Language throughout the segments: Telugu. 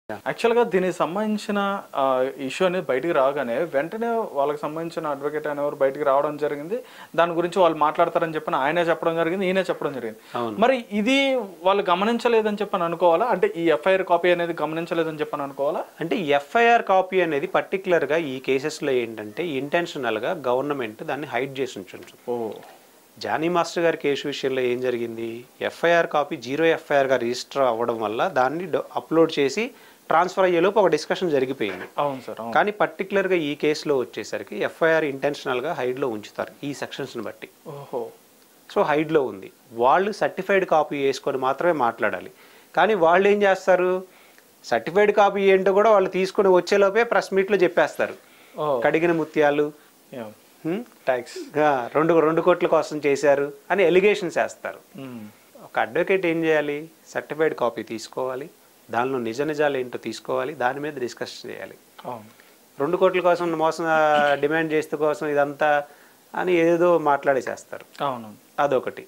యాక్చువల్గా దీనికి సంబంధించిన ఇష్యూ అనేది బయటికి రాగానే వెంటనే వాళ్ళకి సంబంధించిన అడ్వకేట్ అనేవారు బయటికి రావడం జరిగింది దాని గురించి వాళ్ళు మాట్లాడతారని చెప్పని ఆయనే చెప్పడం జరిగింది ఈయనే చెప్పడం జరిగింది మరి ఇది వాళ్ళు గమనించలేదని చెప్పని అనుకోవాలా అంటే ఈ ఎఫ్ఐఆర్ కాపీ అనేది గమనించలేదని చెప్పని అనుకోవాలా అంటే ఎఫ్ఐఆర్ కాపీ అనేది పర్టికులర్గా ఈ కేసెస్లో ఏంటంటే ఇంటెన్షనల్గా గవర్నమెంట్ దాన్ని హైడ్ చేసి ఉంచుంటుంది ఓ జానీ మాస్టర్ గారి కేసు విషయంలో ఏం జరిగింది ఎఫ్ఐఆర్ కాపీ జీరో ఎఫ్ఐఆర్గా రిజిస్టర్ అవ్వడం వల్ల దాన్ని అప్లోడ్ చేసి ట్రాన్స్ఫర్ అయ్యేలోపు ఒక డిస్కషన్ జరిగిపోయింది అవును సార్ అవును కానీ పర్టికులర్గా ఈ కేసులో వచ్చేసరికి ఎఫ్ఐఆర్ ఇంటెన్షనల్గా హైడ్లో ఉంచుతారు ఈ సెక్షన్స్ని బట్టి ఓహో సో హైడ్లో ఉంది వాళ్ళు సర్టిఫైడ్ కాపీ వేసుకొని మాత్రమే మాట్లాడాలి కానీ వాళ్ళు ఏం చేస్తారు సర్టిఫైడ్ కాపీ ఏంటో కూడా వాళ్ళు తీసుకొని వచ్చేలోపే ప్రెస్ మీట్లో చెప్పేస్తారు ఓ కడిగిన ముత్యాలు హ్మ్, ట్యాక్స్ ఆ, రెండు రెండు కోట్ల కోసం చేశారు అని ఎలిగేషన్స్ వేస్తారు ఒక అడ్వకేట్ ఏం చేయాలి సర్టిఫైడ్ కాపీ తీసుకోవాలి దానిలో నిజ నిజాలు ఏంటో తీసుకోవాలి దాని మీద డిస్కస్ చేయాలి అవును రెండు కోట్ల కోసం మోసం ఆ, డిమాండ్ చేస్తూ కోసం ఇదంతా అని ఏదో మాట్లాడేసేస్తారు అవును అదొకటి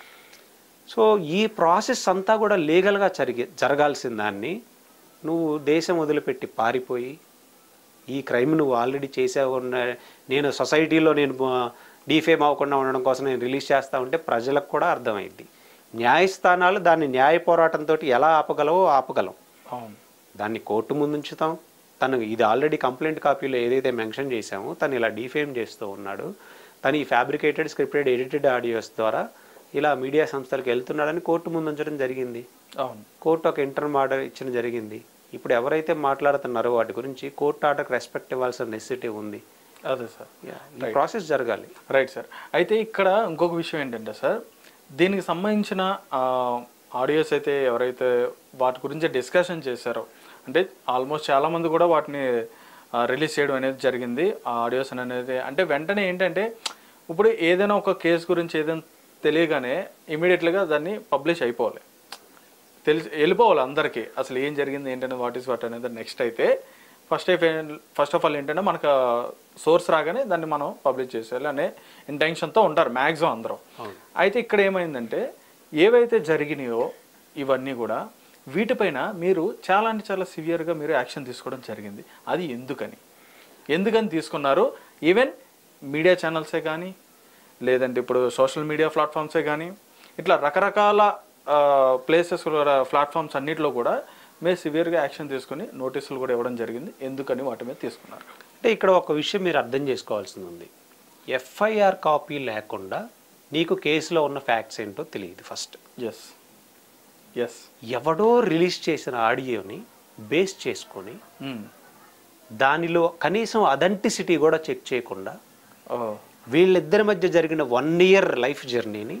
సో ఈ ప్రాసెస్ అంతా కూడా లీగల్గా జరిగి జరగాల్సిన దాన్ని నువ్వు దేశం వదిలిపెట్టి పారిపోయి ఈ క్రైమ్ నువ్వు ఆల్రెడీ చేసావు ఉన్న- నేను సొసైటీలో నేను డీఫేమ్ అవ్వకుండా ఉండడం కోసం నేను రిలీజ్ చేస్తా ఉంటే ప్రజలకు కూడా అర్థమైంది న్యాయస్థానాలు దాన్ని న్యాయ పోరాటంతో ఎలా ఆపగలవో ఆపగలం అవును దాన్ని కోర్టు ముందు ఉంచుతాం తను ఇది ఆల్రెడీ కంప్లైంట్ కాపీలో ఏదైతే మెన్షన్ చేశామో తను ఇలా డిఫేమ్ చేస్తూ ఉన్నాడు తను ఈ ఫ్యాబ్రికేటెడ్ స్క్రిప్టెడ్ ఎడిటెడ్ ఆడియోస్ ద్వారా ఇలా మీడియా సంస్థలకు వెళ్తున్నాడని కోర్టు ముందు ఉంచడం జరిగింది అవును కోర్టు ఒక ఇంటర్మ్ ఆర్డర్ ఇచ్చిన జరిగింది ఇప్పుడు ఎవరైతే మాట్లాడుతున్నారో వాటి గురించి కోర్టు ఆర్డర్కి రెస్పెక్ట్ ఇవ్వాల్సిన నెసిటీ ఉంది అదే సార్ ఈ ప్రాసెస్ జరగాలి రైట్ సార్ అయితే ఇక్కడ ఇంకొక విషయం ఏంటంటే సార్ దీనికి సంబంధించిన ఆడియోస్ అయితే ఎవరైతే వాటి గురించి డిస్కషన్ చేశారో అంటే ఆల్మోస్ట్ చాలా మంది కూడా వాటిని రిలీజ్ చేయడం అనేది జరిగింది ఆ ఆడియోస్ అనేది అంటే వెంటనే ఏంటంటే ఇప్పుడు ఏదైనా ఒక కేసు గురించి ఏదైనా తెలియగానే ఇమీడియట్గా దాన్ని పబ్లిష్ అయిపోవాలి తెలిసి వెళ్ళిపోవాలి అందరికీ అసలు ఏం జరిగింది ఏంటనే వాట్ ఈస్ వాట్ అనేది నెక్స్ట్ అయితే ఫస్ట్ ఫస్ట్ ఆఫ్ ఆల్ ఏంటంటే మనకు సోర్స్ రాగానే దాన్ని మనం పబ్లిష్ చేసేయాలి అనే ఇంటెన్షన్తో ఉంటారు మ్యాక్సిమం అందరం అయితే ఇక్కడ ఏమైందంటే ఏవైతే జరిగినాయో ఇవన్నీ కూడా వీటిపైన మీరు చాలా అంటే చాలా సివియర్గా మీరు యాక్షన్ తీసుకోవడం జరిగింది అది ఎందుకని ఎందుకని తీసుకున్నారు ఈవెన్ మీడియా ఛానల్సే కానీ లేదంటే ఇప్పుడు సోషల్ మీడియా ప్లాట్ఫామ్సే కానీ ఇట్లా రకరకాల ప్లేసెస్ ప్లాట్ఫామ్స్ అన్నిటిలో కూడా మీరు సివియర్గా యాక్షన్ తీసుకుని నోటీసులు కూడా ఇవ్వడం జరిగింది ఎందుకని వాటి మీద తీసుకున్నారు అంటే ఇక్కడ ఒక విషయం మీరు అర్థం చేసుకోవాల్సింది ఉంది ఎఫ్ఐఆర్ కాపీ లేకుండా నీకు కేసులో ఉన్న ఫ్యాక్ట్స్ ఏంటో తెలియదు ఫస్ట్ ఎస్ ఎస్ ఎవడో రిలీజ్ చేసిన ఆడియోని బేస్ చేసుకొని దానిలో కనీసం అథెంటిసిటీ కూడా చెక్ చేయకుండా వీళ్ళిద్దరి మధ్య జరిగిన వన్ ఇయర్ లైఫ్ జర్నీని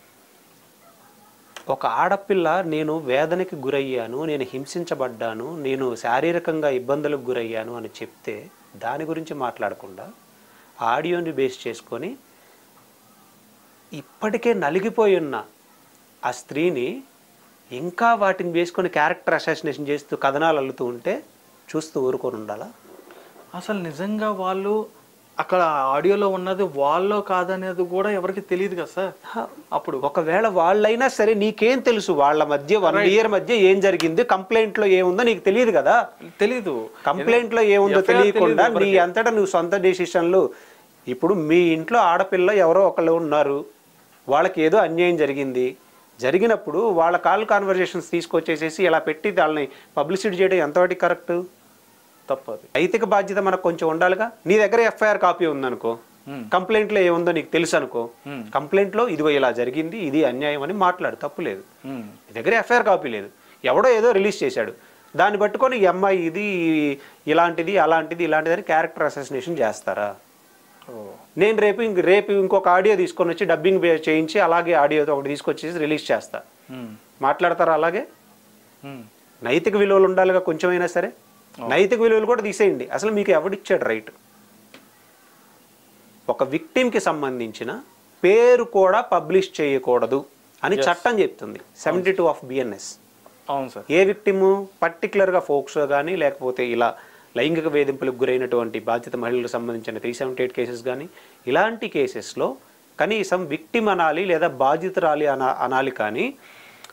ఒక ఆడపిల్ల నేను వేదనకి గురయ్యాను నేను హింసించబడ్డాను నేను శారీరకంగా ఇబ్బందులకు గురయ్యాను అని చెప్తే దాని గురించి మాట్లాడకుండా ఆడియోని బేస్ చేసుకొని ఇప్పటికే నలిగిపోయి ఉన్న ఆ స్త్రీని ఇంకా వాటిని వేసుకొని క్యారెక్టర్ అసాసినేషన్ చేస్తూ కథనాలు అల్లుతూ ఉంటే చూస్తూ ఊరుకొని ఉండాలా అసలు నిజంగా వాళ్ళు అక్కడ ఆడియోలో ఉన్నది వాళ్ళో కాదనేది కూడా ఎవరికి తెలియదు కదా సార్ అప్పుడు ఒకవేళ వాళ్ళైనా సరే నీకేం తెలుసు వాళ్ళ మధ్య వన్ ఇయర్ మధ్య ఏం జరిగింది కంప్లైంట్ లో ఏముందో నీకు తెలియదు కదా తెలీదు కంప్లైంట్ లో ఏముందో FIR తెలియకుండా తెలీదు నీ అంతటా నువ్వు సొంత డెసిషన్లు ఇప్పుడు మీ ఇంట్లో ఆడపిల్ల ఎవరో ఒకళ్ళు ఉన్నారు వాళ్ళకి ఏదో అన్యాయం జరిగింది జరిగినప్పుడు వాళ్ళ కాల్ కాన్వర్జేషన్స్ తీసుకొచ్చేసేసి ఇలా పెట్టి వాళ్ళని పబ్లిసిటీ చేయడం ఎంతవరకు కరెక్ట్ తప్పది నైతిక బాధ్యత మనకు కొంచెం ఉండాలిగా నీ దగ్గర ఎఫ్ఐఆర్ కాపీ ఉందనుకో కంప్లైంట్ లో ఏముందో నీకు తెలుసు అనుకో కంప్లైంట్ లో ఇదిగో ఇలా జరిగింది ఇది అన్యాయం అని మాట్లాడు తప్పు లేదు Hmm. నీ దగ్గర ఎఫ్ఐఆర్ కాపీ లేదు ఎవడో ఏదో రిలీజ్ చేశాడు దాన్ని పట్టుకొని ఈ అమ్మాయి ఇది ఇలాంటిది అలాంటిది ఇలాంటిది అని క్యారెక్టర్ అసోసినేషన్ చేస్తారా ఓ నేను రేపు ఇంక రేపు ఇంకొక ఆడియో తీసుకొని వచ్చి డబ్బింగ్ చేయించి అలాగే ఆడియో ఒకటి తీసుకొచ్చేసి రిలీజ్ చేస్తా Hmm. మాట్లాడతారా అలాగే Hmm. నైతిక విలువలు ఉండాలిగా కొంచెమైనా సరే నైతిక విలువలు కూడా తీసేయండి అసలు మీకు ఎవడిచ్చాడు రైట్ ఒక విక్టిమ్కి సంబంధించిన పేరు కూడా పబ్లిష్ చేయకూడదు అని చట్టం చెప్తుంది సెవెంటీ టూ ఆఫ్ బిఎన్ఎస్ అవును సార్ ఏ విక్టిము పర్టికులర్గా ఫోక్సో కానీ లేకపోతే ఇలా లైంగిక వేధింపులకు గురైనటువంటి బాధ్యత మహిళలకు సంబంధించిన త్రీ సెవెంటీ ఎయిట్ కేసెస్ కానీ ఇలాంటి కేసెస్లో కనీసం విక్టిమ్ అనాలి లేదా బాధితురాలి అనా అనాలి కానీ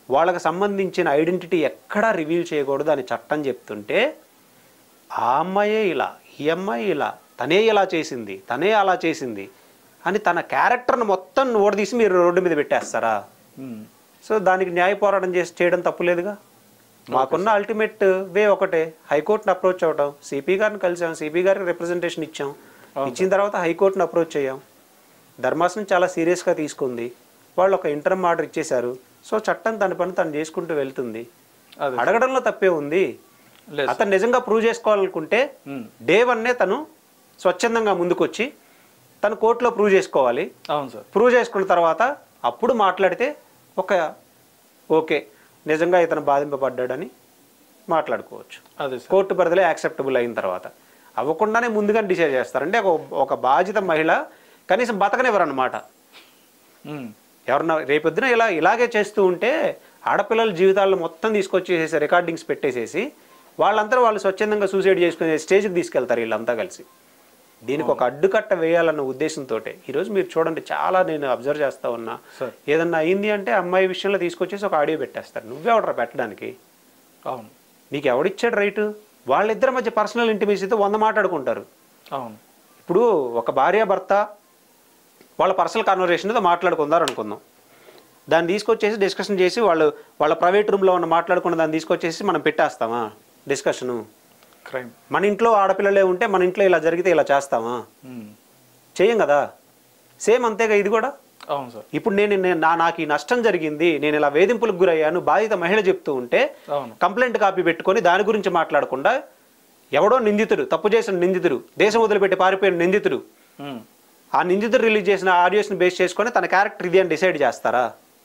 వాళ్ళకి సంబంధించిన ఐడెంటిటీ ఎక్కడా రివీల్ చేయకూడదు అని చట్టం చెప్తుంటే ఆ అమ్మాయే ఇలా ఈ అమ్మాయి ఇలా తనే ఇలా చేసింది తనే అలా చేసింది అని తన క్యారెక్టర్ను మొత్తం ఓడదీసి మీరు రోడ్డు మీద పెట్టేస్తారా ఉమ్. సో దానికి న్యాయ పోరాటం చేసి చేయడం తప్పులేదుగా మాకున్న అల్టిమేట్ వే ఒకటే హైకోర్టుని అప్రోచ్ అవడం సిపి గారిని కలిసాం సిపి గారికి రిప్రజెంటేషన్ ఇచ్చాం ఇచ్చిన తర్వాత హైకోర్టుని అప్రోచ్ అయ్యాం ధర్మాసనం చాలా సీరియస్గా తీసుకుంది వాళ్ళు ఒక ఇంటర్మ్ ఆర్డర్ ఇచ్చేశారు సో చట్టం తన పని తను చేసుకుంటూ వెళ్తుంది అదే అడగడంలో తప్పే ఉంది లేదు అతను నిజంగా ప్రూవ్ చేసుకోవాలనుకుంటే ఉమ్. డే వన్నే తను స్వచ్ఛందంగా ముందుకొచ్చి తను కోర్టులో ప్రూవ్ చేసుకోవాలి అవును సార్ ప్రూవ్ చేసుకున్న తర్వాత అప్పుడు మాట్లాడితే ఒక ఓకే నిజంగా ఇతను బాధింపబడ్డాడని మాట్లాడుకోవచ్చు అదే సార్ కోర్టు పరిధిలో యాక్సెప్టబుల్ అయిన తర్వాత అవ్వకుండానే ముందుగా డిసైడ్ చేస్తారు అంటే ఒక ఒక బాధిత మహిళ కనీసం బతకనివ్వరు అనమాట ఉమ్. ఎవరన్నా రేపొద్దున ఇలా ఇలాగే చేస్తూ ఉంటే ఆడపిల్లల జీవితాలను మొత్తం తీసుకొచ్చేసేసి రికార్డింగ్స్ పెట్టేసేసి వాళ్ళంతా వాళ్ళు స్వచ్ఛందంగా సూసైడ్ చేసుకునే స్టేజ్కి తీసుకెళ్తారు వీళ్ళంతా కలిసి దీనికి ఒక అడ్డుకట్ట వేయాలన్న ఉద్దేశంతో ఈరోజు మీరు చూడండి చాలా నేను అబ్జర్వ్ చేస్తా ఉన్నా సార్ ఏదన్నా అయింది అంటే అమ్మాయి విషయంలో తీసుకొచ్చేసి ఒక ఆడియో పెట్టేస్తారు నువ్వెవడరా పెట్టడానికి అవును నీకు ఎవడిచ్చాడు రైటు వాళ్ళిద్దరి మధ్య పర్సనల్ ఇంటిమేసీతో వంద మాట్లాడుకుంటారు అవును ఇప్పుడు ఒక భార్య భర్త వాళ్ళ పర్సనల్ కాన్వర్జేషన్తో మాట్లాడుకుందారు అనుకుందాం దాన్ని తీసుకొచ్చేసి డిస్కషన్ చేసి వాళ్ళు వాళ్ళ ప్రైవేట్ రూమ్లో ఉన్న మాట్లాడుకున్న దాన్ని తీసుకొచ్చేసి మనం పెట్టేస్తామా డిస్కషను క్రైమ్ మన ఇంట్లో ఆడపిల్లలే ఉంటే మన ఇంట్లో ఇలా జరిగితే ఇలా చేస్తామా చేయం కదా సేమ్ అంతేగా ఇది కూడా అవును సార్ ఇప్పుడు నేను నేను- నా నాకు ఈ నష్టం జరిగింది నేను ఇలా వేధింపులకు గురయ్యాను బాధిత మహిళ చెప్తూ ఉంటే అవును కంప్లైంట్ కాపీ పెట్టుకొని దాని గురించి మాట్లాడకుండా ఎవడో నిందితుడు తప్పు చేసిన నిందితుడు దేశం వదిలిపెట్టి పారిపోయిన నిందితుడు ఉమ్. ఆ నిందితుడు రిలీజ్ చేసిన ఆడియోస్ని బేస్ చేసుకొని తన క్యారెక్టర్ ఇది అని డిసైడ్ చేస్తారా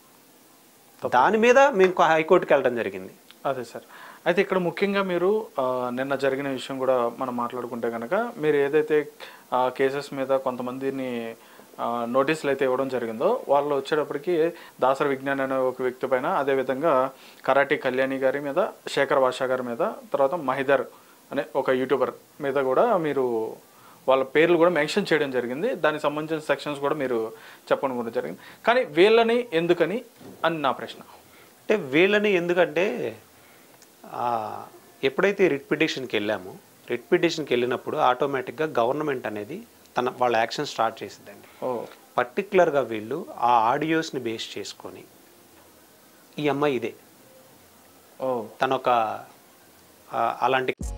దాని మీద మేము హైకోర్టుకి వెళ్ళడం జరిగింది అదే సార్ అయితే ఇక్కడ ముఖ్యంగా మీరు ఆ, నిన్న జరిగిన విషయం కూడా మనం మాట్లాడుకుంటే కనుక మీరు ఏదైతే కేసెస్ మీద కొంతమందిని ఆ, నోటీసులు అయితే ఇవ్వడం జరిగిందో వాళ్ళు వచ్చేటప్పటికి దాసరి విజ్ఞాన్ అనే ఒక వ్యక్తి పైన అదేవిధంగా కరాటి కళ్యాణి గారి మీద శేఖర్ భాషా గారి మీద తర్వాత మహిదర్ అనే ఒక యూట్యూబర్ మీద కూడా మీరు వాళ్ళ పేర్లు కూడా మెన్షన్ చేయడం జరిగింది దానికి సంబంధించిన సెక్షన్స్ కూడా మీరు చెప్పడం కూడా జరిగింది కానీ వీళ్ళని ఎందుకని అని నా ప్రశ్న అంటే వీళ్ళని ఎందుకంటే ఆ, ఎప్పుడైతే రిట్ పిటిషన్కి వెళ్ళామో రిట్ పిటిషన్కి వెళ్ళినప్పుడు ఆటోమేటిక్గా గవర్నమెంట్ అనేది తన వాళ్ళ యాక్షన్ స్టార్ట్ చేసిందండి ఓ పర్టికులర్గా వీళ్ళు ఆ ఆడియోస్ని బేస్ చేసుకొని ఈ అమ్మాయి ఇదే ఓ తనొక ఆ, అలాంటి